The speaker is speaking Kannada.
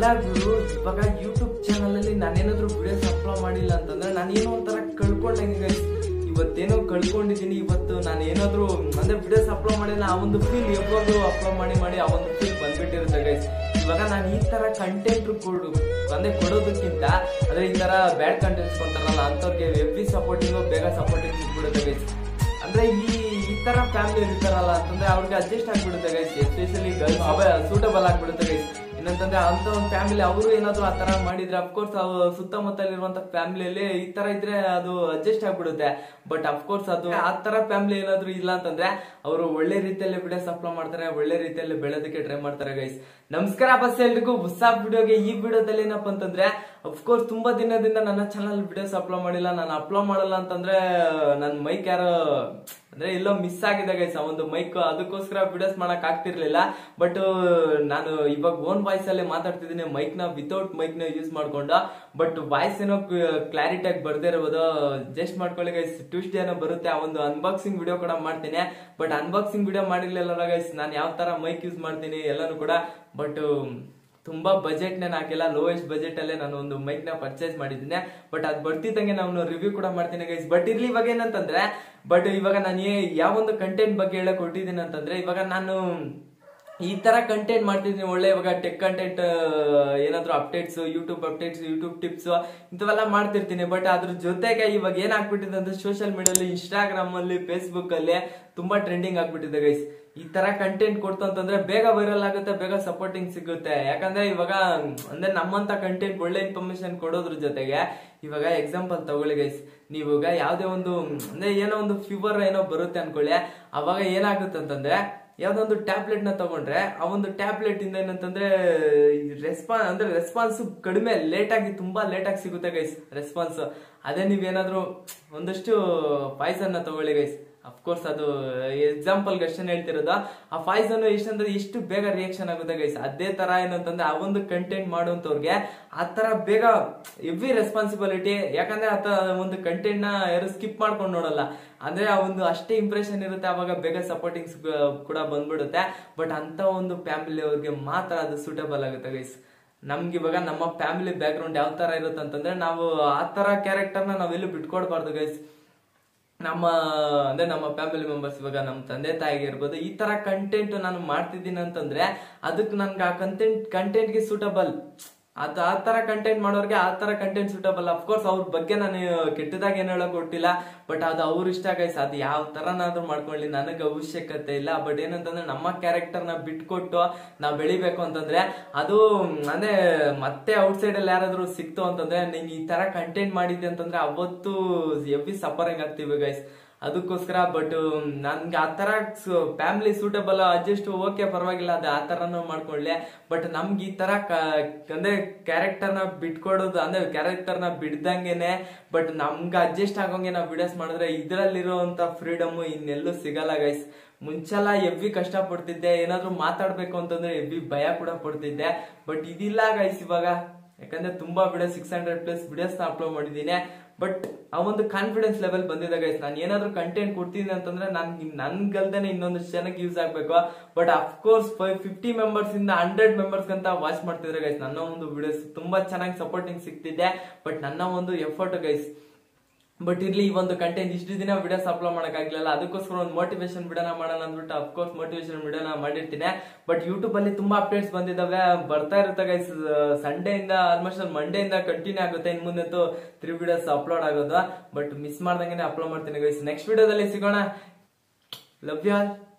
ಅಲ್ಲ ಗುರು ಇವಾಗ ಯೂಟ್ಯೂಬ್ ಚಾನಲ್ ಅಲ್ಲಿ ನಾನೇನಾದ್ರೂ ವಿಡಿಯೋಸ್ ಅಪ್ಲೋಡ್ ಮಾಡಿಲ್ಲ ಅಂತಂದ್ರೆ ನಾನು ಏನೋ ಒಂಥರ ಕಳ್ಕೊಂಡಂಗೆ ಗೈಸ್ ಇವತ್ತೇನೋ ಕಳ್ಕೊಂಡಿದ್ದೀನಿ ಇವತ್ತು ನಾನು ಏನಾದ್ರೂ ಅಂದ್ರೆ ವಿಡಿಯೋಸ್ ಅಪ್ಲೋಡ್ ಮಾಡಿಲ್ಲ ಆ ಒಂದು ಫೀಲ್ ಯಾವಾಗಲೂ ಅಪ್ಲೋಡ್ ಮಾಡಿ ಮಾಡಿ ಆ ಒಂದು ಫೀಲ್ ಬಂದ್ಬಿಟ್ಟಿರುತ್ತೆ ಗೈಸ್ ಇವಾಗ ನಾನು ಈ ತರ ಕಂಟೆಂಟ್ ಕೊಡು ಅಂದ್ರೆ ಕೊಡೋದಕ್ಕಿಂತ ಅಂದ್ರೆ ಈ ತರ ಬ್ಯಾಡ್ ಕಂಟೆಂಟ್ಸ್ ಕೊಡ್ತಾರಲ್ಲ ಅಂತವ್ರಿಗೆ ಎವ್ರಿ ಸಪೋರ್ಟಿಂಗ್ ಬೇಗ ಸಪೋರ್ಟಿಂಗ್ ಸಿಗ್ಬಿಡುತ್ತೆ ಗೈಸ್ ಅಂದ್ರೆ ಈ ಈ ತರ ಫ್ಯಾಮಿಲಿ ಇರ್ತಾರಲ್ಲ ಅಂತಂದ್ರೆ ಅವ್ರಿಗೆ ಅಡ್ಜಸ್ಟ್ ಆಗ್ಬಿಡುತ್ತೆ ಗೈಸ್ ಎಸ್ಪೆಷಲಿ ಗರ್ಲ್ಸ್ ಸೂಟಬಲ್ ಆಗ್ಬಿಡುತ್ತೆ ಗೈಸ್ ಏನಂತಂದ್ರೆ ಅಂತ ಒಂದು ಫ್ಯಾಮಿಲಿ ಅವರು ಏನಾದ್ರು ಆ ತರ ಮಾಡಿದ್ರೆ ಅಫ್ಕೋರ್ಸ್ ಸುತ್ತಮುತ್ತಲಿರುವಂತ ಫ್ಯಾಮಿಲಿಯಲ್ಲಿ ಈ ತರ ಇದ್ರೆ ಅದು ಅಡ್ಜಸ್ಟ್ ಆಗ್ಬಿಡುತ್ತೆ ಬಟ್ ಅಫ್ಕೋರ್ಸ್ ಅದು ಆ ತರ ಫ್ಯಾಮಿಲಿ ಏನಾದ್ರು ಇಲ್ಲ ಅಂತಂದ್ರೆ ಅವರು ಒಳ್ಳೆ ರೀತಿಯಲ್ಲಿ ವಿಡಿಯೋಸ್ ಅಪ್ಲೋಡ್ ಮಾಡ್ತಾರೆ ಒಳ್ಳೆ ರೀತಿಯಲ್ಲಿ ಬೆಳೆದಕ್ಕೆ ಟ್ರೈ ಮಾಡ್ತಾರೆ ಗೈಸ್ ನಮಸ್ಕಾರ ಬಸ್ ಎಲ್ರಿಗೂ ಹೊಸ ವಿಡಿಯೋಗೆ ಈ ವಿಡಿಯೋದಲ್ಲಿ ಏನಪ್ಪ ಅಂತಂದ್ರೆ ಅಫ್ಕೋರ್ಸ್ ತುಂಬಾ ದಿನದಿಂದ ನನ್ನ ಚಾನಲ್ ವಿಡಿಯೋಸ್ ಅಪ್ಲೋಡ್ ಮಾಡಿಲ್ಲ ನಾನು ಅಪ್ಲೋಡ್ ಮಾಡಲ್ಲ ಅಂತಂದ್ರೆ ನನ್ನ ಮೈಕ್ ಯಾರೋ ಅಂದ್ರೆ ಎಲ್ಲೋ ಮಿಸ್ ಆಗಿದೆ ಗೈಸ್ ಆ ಒಂದು ಮೈಕ್ ಅದಕ್ಕೋಸ್ಕರ ವಿಡಿಯೋಸ್ ಮಾಡಕ್ ಆಗ್ತಿರ್ಲಿಲ್ಲ ಬಟ್ ನಾನು ಇವಾಗ ಓನ್ ವಾಯ್ಸ್ ಅಲ್ಲೇ ಮಾತಾಡ್ತಿದ್ದೀನಿ ಮೈಕ್ ನ ವಿತೌಟ್ ಮೈಕ್ ನ ಯೂಸ್ ಮಾಡ್ಕೊಂಡು ಬಟ್ ವಾಯ್ಸ್ ಏನೋ ಕ್ಲಾರಿಟಿ ಆಗಿ ಬರ್ದೇ ಇರೋದು ಜಸ್ಟ್ ಮಾಡ್ಕೊಳ್ಳಿ ಗೈಸ್ ಟ್ಯೂಸ್ಡೇ ಏನೋ ಬರುತ್ತೆ ಆ ಒಂದು ಅನ್ಬಾಕ್ಸಿಂಗ್ ವಿಡಿಯೋ ಕೂಡ ಮಾಡ್ತೀನಿ ಬಟ್ ಅನ್ಬಾಕ್ಸಿಂಗ್ ವಿಡಿಯೋ ಮಾಡಿರ್ಲಿಲ್ಲ ಗೈಸ್ ನಾನು ಯಾವ ತರ ಮೈಕ್ ಯೂಸ್ ಮಾಡ್ತೀನಿ ಎಲ್ಲಾನು ಕೂಡ ಬಟ್ ತುಂಬಾ ಬಜೆಟ್ ನೇನು ಹಾಕಿಲ್ಲ ಲೋಯೆಸ್ಟ್ ಬಜೆಟ್ ಅಲ್ಲೇ ನಾನು ಒಂದು ಮೈಕ್ ನ ಪರ್ಚೇಸ್ ಮಾಡಿದ್ದೀನಿ ಬಟ್ ಅದ್ ಬರ್ತಿದ್ದಂಗೆ ನಾನು ರಿವ್ಯೂ ಕೂಡ ಮಾಡ್ತೀನಿ ಗೈಸ್ ಬಟ್ ಇರ್ಲಿ ಇವಾಗ ಏನಂತಂದ್ರೆ ಬಟ್ ಇವಾಗ ನಾನು ಯಾವ ಒಂದು ಕಂಟೆಂಟ್ ಬಗ್ಗೆ ಹೇಳಕ್ ಕೊಟ್ಟಿದ್ದೀನಿ ಅಂತಂದ್ರೆ ಇವಾಗ ನಾನು ಈ ತರ ಕಂಟೆಂಟ್ ಮಾಡ್ತಿದ್ದೀನಿ ಒಳ್ಳೆ ಇವಾಗ ಟೆಕ್ ಕಂಟೆಂಟ್ ಏನಾದ್ರು updates YouTube updates YouTube tips ಇಂಥವೆಲ್ಲ ಮಾಡ್ತಿರ್ತೀನಿ ಬಟ್ ಅದ್ರ ಜೊತೆಗೆ ಇವಾಗ ಏನ್ ಆಗ್ಬಿಟ್ಟಿದೆ ಅಂದ್ರೆ ಸೋಷಿಯಲ್ ಮೀಡಿಯಲ್ಲಿ ಇನ್ಸ್ಟಾಗ್ರಾಮ್ ಅಲ್ಲಿ ಫೇಸ್ಬುಕ್ ಅಲ್ಲಿ ತುಂಬಾ ಟ್ರೆಂಡಿಂಗ್ ಆಗ್ಬಿಟ್ಟಿದೆ ಗೈಸ್ ಈ ತರ ಕಂಟೆಂಟ್ ಕೊಡ್ತು ಅಂತಂದ್ರೆ ಬೇಗ ವೈರಲ್ ಆಗುತ್ತೆ ಬೇಗ ಸಪೋರ್ಟಿಂಗ್ ಸಿಗುತ್ತೆ ಯಾಕಂದ್ರೆ ಇವಾಗ ಅಂದ್ರೆ ನಮ್ಮಂತ ಕಂಟೆಂಟ್ ಒಳ್ಳೆ ಇನ್ಫಾರ್ಮೇಶನ್ ಕೊಡೋದ್ರ ಜೊತೆಗೆ ಇವಾಗ ಎಕ್ಸಾಂಪಲ್ ತಗೊಳ್ಳಿ ಗೈಸ್ ನೀವು ಈಗ ಯಾವ್ದೇ ಒಂದು ಅಂದ್ರೆ ಏನೋ ಒಂದು ಫೀವರ್ ಏನೋ ಬರುತ್ತೆ ಅನ್ಕೊಳ್ಳಿ ಅವಾಗ ಏನಾಗುತ್ತೆ ಅಂತಂದ್ರೆ ಯಾವ್ದೋ ಒಂದು ಟ್ಯಾಬ್ಲೆಟ್ ನ ತಗೊಂಡ್ರೆ ಆ ಒಂದು ಟ್ಯಾಬ್ಲೆಟ್ ಇಂದ ಏನಂತಂದ್ರೆ ರೆಸ್ಪಾನ್ಸ್ ಅಂದ್ರೆ ರೆಸ್ಪಾನ್ಸ್ ಕಡಿಮೆ ಲೇಟ್ ಆಗಿ ತುಂಬಾ ಲೇಟ್ ಆಗಿ ಸಿಗುತ್ತೆ ಗೈಸ್ ರೆಸ್ಪಾನ್ಸ್ ಅದೇ ನೀವೇನಾದ್ರೂ ಒಂದಷ್ಟು ಪಾಯ್ಸನ್ ನ ತಗೊಳ್ಳಿ ಗೈಸ್ ಅಫ್ಕೋರ್ಸ್ ಅದು ಎಕ್ಸಾಂಪಲ್ ಅಷ್ಟೇ ಹೇಳ್ತಿರೋದು ಆ ಪಾಯ್ಸನ್ ಎಷ್ಟಂದ್ರೆ ಎಷ್ಟು ಬೇಗ ರಿಯಾಕ್ಷನ್ ಆಗುತ್ತೆ ಗೈಸ್ ಅದೇ ತರ ಏನಂತಂದ್ರೆ ಆ ಒಂದು ಕಂಟೆಂಟ್ ಮಾಡುವಂತವ್ರಿಗೆ ಆ ತರ ಬೇಗ ಎವ್ರಿ ರೆಸ್ಪಾನ್ಸಿಬಿಲಿಟಿ ಯಾಕಂದ್ರೆ ಆತ ಒಂದು ಕಂಟೆಂಟ್ ನ ಯಾರು ಸ್ಕಿಪ್ ಮಾಡ್ಕೊಂಡು ನೋಡಲ್ಲ ಅಂದ್ರೆ ಆ ಒಂದು ಅಷ್ಟೇ ಇಂಪ್ರೆಷನ್ ಇರುತ್ತೆ ಅವಾಗ ಬೇಗ ಸಪೋರ್ಟಿಂಗ್ಸ್ ಕೂಡ ಬಂದ್ಬಿಡುತ್ತೆ ಬಟ್ ಅಂತ ಒಂದು ಫ್ಯಾಮಿಲಿ ಅವ್ರಿಗೆ ಮಾತ್ರ ಅದು ಸೂಟಬಲ್ ಆಗುತ್ತೆ ಗೈಸ್ ನಮ್ಗೆ ಇವಾಗ ನಮ್ಮ ಫ್ಯಾಮಿಲಿ ಬ್ಯಾಕ್ ಗ್ರೌಂಡ್ ಯಾವ ತರ ಇರುತ್ತೆ ಅಂತಂದ್ರೆ ನಾವು ಆ ತರ ಕ್ಯಾರೆಕ್ಟರ್ನ ನಾವೆಲ್ಲೂ ಬಿಟ್ಕೊಡ್ಬಾರ್ದು ಗೈಸ್ ನಮ್ಮ ಅಂದ್ರೆ ನಮ್ಮ ಫ್ಯಾಮಿಲಿ ಮೆಂಬರ್ಸ್ ಇವಾಗ ನಮ್ಮ ತಂದೆ ತಾಯಿಗೆ ಇರ್ಬೋದು ಈ ತರ ಕಂಟೆಂಟ್ ನಾನು ಮಾಡ್ತಿದ್ದೀನಿ ಅಂತಂದ್ರೆ ಅದಕ್ಕೆ ನನ್ಗೆ ಆ ಕಂಟೆಂಟ್ ಕಂಟೆಂಟ್ಗೆ ಸೂಟಬಲ್ ಅದ್ ಆ ತರ ಕಂಟೆಂಟ್ ಮಾಡೋರ್ಗೆ ಆ ತರ ಕಂಟೆಂಟ್ ಸೂಟಬಲ್ ಅಫ್ಕೋರ್ಸ್ ಅವ್ರ ಬಗ್ಗೆ ನಾನು ಕೆಟ್ಟದಾಗ ಏನ್ ಹೇಳಕ್ ಕೊಟ್ಟಿಲ್ಲ ಬಟ್ ಅದು ಅವ್ರ ಇಷ್ಟ ಗೈಸ್ ಅದು ಯಾವ ತರನಾದ್ರೂ ಮಾಡ್ಕೊಳ್ಳಿ ನನಗೆ ಅವಶ್ಯಕತೆ ಇಲ್ಲ ಬಟ್ ಏನಂತಂದ್ರೆ ನಮ್ಮ ಕ್ಯಾರೆಕ್ಟರ್ ನ ಬಿಟ್ಕೊಟ್ಟು ನಾವ್ ಬೆಳಿಬೇಕು ಅಂತಂದ್ರೆ ಅದು ಅಂದ್ರೆ ಮತ್ತೆ ಔಟ್ಸೈಡ್ ಅಲ್ಲಿ ಯಾರಾದ್ರೂ ಸಿಕ್ತು ಅಂತಂದ್ರೆ ನೀನ್ ಈ ತರ ಕಂಟೆಂಟ್ ಮಾಡಿದ್ದೆ ಅಂತಂದ್ರೆ ಅವತ್ತು ಎವ್ರಿ ಸಫರಿಂಗ್ ಆಗ್ತೀವಿ ಗೈಸ್ ಅದಕ್ಕೋಸ್ಕರ ಬಟ್ ನನ್ಗೆ ಆ ತರ ಫ್ಯಾಮಿಲಿ ಸೂಟಬಲ್ ಅಡ್ಜಸ್ಟ್ ಓಕೆ ಪರವಾಗಿಲ್ಲ ಅದು ಆ ತರನು ಮಾಡ್ಕೊಳ್ಳಿ ಬಟ್ ನಮ್ಗೆ ಈ ತರ ಕ- ಅಂದ್ರೆ ಕ್ಯಾರೆಕ್ಟರ್ ನ ಬಿಟ್ಕೊಡೋದು ಅಂದ್ರೆ ಕ್ಯಾರೆಕ್ಟರ್ ನ ಬಿಡ್ದಂಗೆನೆ ಬಟ್ ನಮ್ಗೆ ಅಡ್ಜಸ್ಟ್ ಆಗೋಂಗೆ ನಾವು ವಿಡಿಯೋಸ್ ಮಾಡಿದ್ರೆ ಇದ್ರಲ್ಲಿರುವಂತ ಫ್ರೀಡಮ್ ಇನ್ನೆಲ್ಲೂ ಸಿಗಲ್ಲ ಗೈಸ್ ಮುಂಚೆಲ್ಲ ಎವ್ವಿ ಕಷ್ಟ ಪಡ್ತಿದ್ದೆ ಏನಾದ್ರೂ ಮಾತಾಡ್ಬೇಕು ಅಂತಂದ್ರೆ ಎವ್ವಿ ಭಯ ಕೂಡ ಪಡ್ತಿದ್ದೆ ಬಟ್ ಇದಿಲ್ಲ ಗೈಸ್ ಇವಾಗ ಯಾಕಂದ್ರೆ ತುಂಬಾ video six hundred plus videos ನ ಅಪ್ಲೋಡ್ ಮಾಡಿದ್ದೀನಿ ಬಟ್ ಆ ಒಂದು ಕಾನ್ಫಿಡೆನ್ಸ್ ಲೆವೆಲ್ ಬಂದಿದೆ ಗೈಸ್ ನಾನು ಏನಾದ್ರೂ ಕಂಟೆಂಟ್ ಕೊಡ್ತೀನಿ ಅಂತಂದ್ರೆ ನನ್ಗೆ ನನ್ಗಲ್ದೇನೆ ಇನ್ನೊಂದಷ್ಟು ಜನಕ್ಕೆ ಯೂಸ್ ಆಗ್ಬೇಕು but of course five fifty members ಇಂದ ಹಂಡ್ರೆಡ್ ಮೆಂಬರ್ಸ್ ಅಂತ ವಾಚ್ ಮಾಡ್ತಿದ್ರೆ ಗೈಸ್ ನನ್ನ ಒಂದು ವಿಡಿಯೋಸ್ ತುಂಬಾ ಚೆನ್ನಾಗಿ ಸಪೋರ್ಟಿಂಗ್ ಸಿಗ್ತಿದೆ ಬಟ್ ನನ್ನ ಒಂದು ಎಫರ್ಟ್ ಗೈಸ್ ಬಟ್ ಇರ್ಲಿ ಈ ಒಂದು ಕಂಟೆಂಟ್ ಇಷ್ಟು ದಿನ ವಿಡಿಯೋಸ್ ಅಪ್ಲೋಡ್ ಮಾಡಕ್ಕಾಗ್ಲಿಲ್ಲ ಅದಕ್ಕೋಸ್ಕರ ಒಂದು ಮೋಟಿವೇಶನ್ ವಿಡಿಯೋನ ಮಾಡೋಣ ಅಂದ್ಬಿಟ್ಟು ಅಫ್ಕೋರ್ಸ್ ಮೋಟಿವೇಶನ್ ವಿಡಿಯೋನ ಮಾಡಿರ್ತೀನಿ ಬಟ್ ಯೂಟ್ಯೂಬ್ ಅಲ್ಲಿ ತುಂಬಾ ಅಪ್ಡೇಟ್ಸ್ ಬಂದಿದಾವೆ ಬರ್ತಾ ಇರುತ್ತೆ ಗೈಸ್ ಸಂಡೇ ಇಂದ ಆಲ್ಮೋಸ್ಟ್ ಮಂಡೇ ಇಂದ ಕಂಟಿನ್ಯೂ ಆಗುತ್ತೆ ಇನ್ ಮುಂದೆ ತ್ರೀ ವಿಡಿಯೋಸ್ ಅಪ್ಲೋಡ್ ಆಗೋದು ಬಟ್ ಮಿಸ್ ಮಾಡ್ದಂಗೆ ಅಪ್ಲೋಡ್ ಮಾಡ್ತೀನಿ ಗೈಸ್ ನೆಕ್ಸ್ಟ್ ವಿಡಿಯೋದಲ್ಲಿ ಸಿಗೋಣ ಲವ್ ಯು ಆಲ್